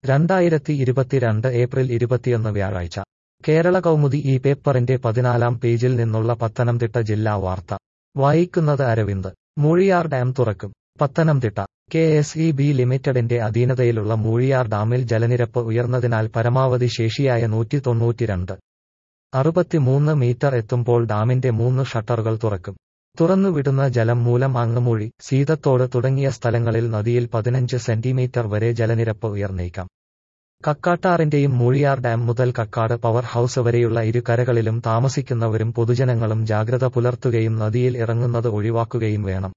രണ്ടായിരത്തി ഇരുപത്തിരണ്ട് ഏപ്രിൽ ഇരുപത്തിയൊന്ന് വ്യാഴാഴ്ച കേരള കൗമുദി ഈ പേപ്പറിന്റെ പതിനാലാം പേജിൽ നിന്നുള്ള പത്തനംതിട്ട ജില്ലാ വാർത്ത വായിക്കുന്നത് അരവിന്ദ് മൂഴിയാർ ഡാം തുറക്കും Pathanamthitta K S E B ലിമിറ്റഡിന്റെ അധീനതയിലുള്ള മൂഴിയാർ ഡാമിൽ ജലനിരപ്പ് ഉയർന്നതിനാൽ പരമാവധി ശേഷിയായ നൂറ്റി തൊണ്ണൂറ്റിരണ്ട് അറുപത്തിമൂന്ന് മീറ്റർ എത്തുമ്പോൾ ഡാമിന്റെ മൂന്ന് ഷട്ടറുകൾ തുറക്കും തുറന്നുവിടുന്ന ജലം മൂലം അങ്ങുമൂഴി സീതത്തോട് തുടങ്ങിയ സ്ഥലങ്ങളിൽ നദിയിൽ പതിനഞ്ച് സെന്റിമീറ്റർ വരെ ജലനിരപ്പ് ഉയർന്നേക്കാം കക്കാട്ടാറിന്റെയും മൂഴിയാർ ഡാം മുതൽ കക്കാട് പവർ ഹൌസ് വരെയുള്ള ഇരു കരകളിലും താമസിക്കുന്നവരും പൊതുജനങ്ങളും ജാഗ്രത പുലർത്തുകയും നദിയിൽ ഇറങ്ങുന്നത് ഒഴിവാക്കുകയും വേണം